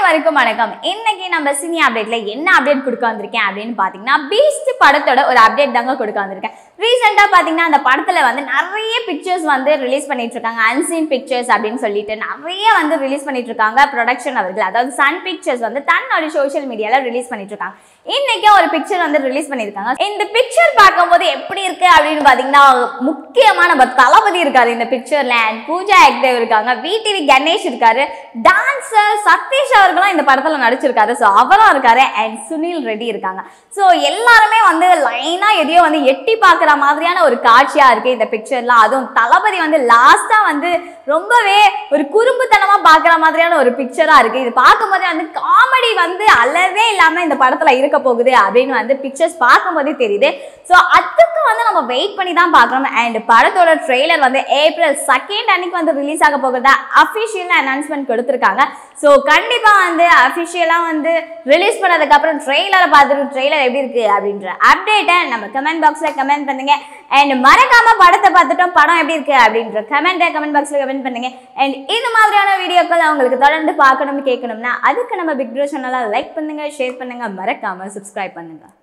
அனைவருக்கும் வணக்கம் இன்னைக்கு நம்ம சினி அப்டேட்ல என்ன அப்டேட் கொடுக்க வந்திருக்கேன் அப்படின்னு பாத்தீங்கன்னா பீஸ்ட் படத்தோட ஒரு அப்டேட் தாங்க கொடுக்க வந்திருக்கேன் ரீசெண்டா பாத்தீங்கன்னா அந்த படத்துல வந்து நிறைய பிக்சர்ஸ் வந்து ரிலீஸ் பண்ணிட்டு இருக்காங்க அன்சீன் பிக்சர்ஸ் அப்படின்னு சொல்லிட்டு நிறைய வந்து ரிலீஸ் பண்ணிட்டு இருக்காங்க ப்ரொடக்ஷன் அவர்கள் அதாவது சன் பிக்சர்ஸ் வந்து தன்னோட சோஷியல் மீடியால ரிலீஸ் பண்ணிட்டு இருக்காங்க இன்னைக்கு ஒரு பிக்சர் வந்து ரிலீஸ் பண்ணியிருக்காங்க இந்த பிக்சர் பார்க்கும்போது எப்படி இருக்கு அப்படின்னு பாத்தீங்கன்னா முக்கியமா நம்ம தளபதி இருக்காரு இந்த பிக்சர்ல அண்ட் பூஜா ஹெக்டேவ் இருக்காங்க விடிவி கணேஷ் இருக்காரு டான்சர் சதீஷ் அவர்களும் இந்த படத்துல நடிச்சிருக்காரு ஸோ அவரும் இருக்காரு அண்ட் சுனில் ரெட்டி இருக்காங்க ஸோ எல்லாருமே வந்து லைனா எதையோ வந்து எட்டி பார்க்குற மாதிரியான ஒரு காட்சியா இருக்கு இந்த பிக்சர்லாம் அதுவும் தளபதி வந்து லாஸ்டா வந்து ரொம்பவே ஒரு குறும்புத்தனமா பார்க்குற மாதிரியான ஒரு பிக்சரா இருக்கு இது பார்க்கும்போதே வந்து காமெடி வந்து அளவே இல்லாம இந்த படத்துல இருக்க போகுது அப்படின்னு வந்து பிக்சர்ஸ் பார்க்கும்போதே தெரியுது ஸோ அதுக்கு வந்து நம்ம வெயிட் பண்ணி தான் பார்க்கணும் அண்ட் படத்தோட ட்ரெய்லர் வந்து ஏப்ரல் செகண்ட் அன்னைக்கு வந்து ரிலீஸ் ஆக போகுதா அஃபிஷியல் அனௌன்ஸ்மெண்ட் கொடுத்துருக்காங்க ஸோ கண்டிப்பாக வந்து அஃபிஷியலாக வந்து ரிலீஸ் பண்ணதுக்கப்புறம் ட்ரெய்லரை பார்த்துட்டு ட்ரெய்லர் எப்படி இருக்கு அப்படின்ற அப்டேட்டை நம்ம கமெண்ட் பாக்ஸில் கமெண்ட் பண்ணுங்க அண்ட் மறக்காம படத்தை பார்த்துட்டோம் படம் எப்படி இருக்கு அப்படின்ற கமெண்ட்டை கமெண்ட் பாக்ஸில் கமெண்ட் பண்ணுங்க அண்ட் இது மாதிரியான வீடியோக்கள் உங்களுக்கு தொடர்ந்து பார்க்கணும்னு கேட்கணும்னா அதுக்கு நம்ம பிக் ப்ரோ சேனலை லைக் பண்ணுங்க ஷேர் பண்ணுங்க மறக்காம சப்ஸ்கிரைப் பண்ணுங்க